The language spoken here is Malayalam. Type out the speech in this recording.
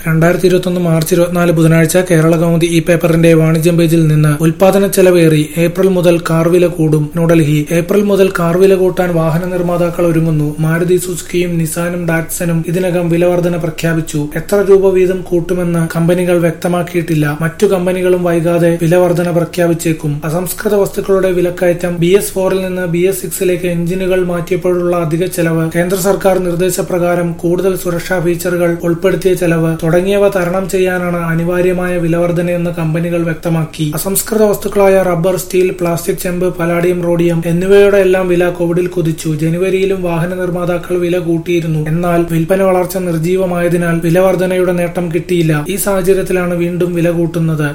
രണ്ടായിരത്തി ഇരുപത്തൊന്ന് മാർച്ച് ഇരുപത്തിനാല് ബുധനാഴ്ച കേരള കൗമുദി ഈ പേപ്പറിന്റെ വാണിജ്യം പേജിൽ നിന്ന് ഉൽപാദന ചെലവേറി ഏപ്രിൽ മുതൽ കാർ വില കൂടും ന്യൂഡൽഹി ഏപ്രിൽ മുതൽ കാർ വില കൂട്ടാൻ വാഹന നിർമ്മാതാക്കൾ ഒരുങ്ങുന്നു മാരുതി സുസുക്കിയും നിസാനും ഡാറ്റ്സനും ഇതിനകം വില വർധന പ്രഖ്യാപിച്ചു എത്ര രൂപ വീതം കൂട്ടുമെന്ന് കമ്പനികൾ വ്യക്തമാക്കിയിട്ടില്ല മറ്റു കമ്പനികളും വൈകാതെ വില വർധന പ്രഖ്യാപിച്ചേക്കും അസംസ്കൃത വസ്തുക്കളുടെ വിലക്കയറ്റം ബി എസ് ഫോറിൽ നിന്ന് ബി എസ് സിക്സിലേക്ക് എഞ്ചിനുകൾ മാറ്റിയപ്പോഴുള്ള അധിക ചെലവ് കേന്ദ്ര സർക്കാർ നിർദ്ദേശപ്രകാരം കൂടുതൽ സുരക്ഷാ ഫീച്ചറുകൾ ഉൾപ്പെടുത്തിയ ചെലവ് തുടങ്ങിയവ തരണം ചെയ്യാനാണ് അനിവാര്യമായ വിലവർധനയെന്ന് കമ്പനികൾ വ്യക്തമാക്കി അസംസ്കൃത വസ്തുക്കളായ റബ്ബർ സ്റ്റീൽ പ്ലാസ്റ്റിക് ചെമ്പ് പലാഡിയം റോഡിയം എന്നിവയുടെ എല്ലാം വില കോവിഡിൽ കുതിച്ചു ജനുവരിയിലും വാഹന നിർമ്മാതാക്കൾ വില കൂട്ടിയിരുന്നു എന്നാൽ വിൽപ്പന വളർച്ച നിർജീവമായതിനാൽ വിലവർധനയുടെ നേട്ടം കിട്ടിയില്ല ഈ സാഹചര്യത്തിലാണ് വീണ്ടും വില കൂട്ടുന്നത്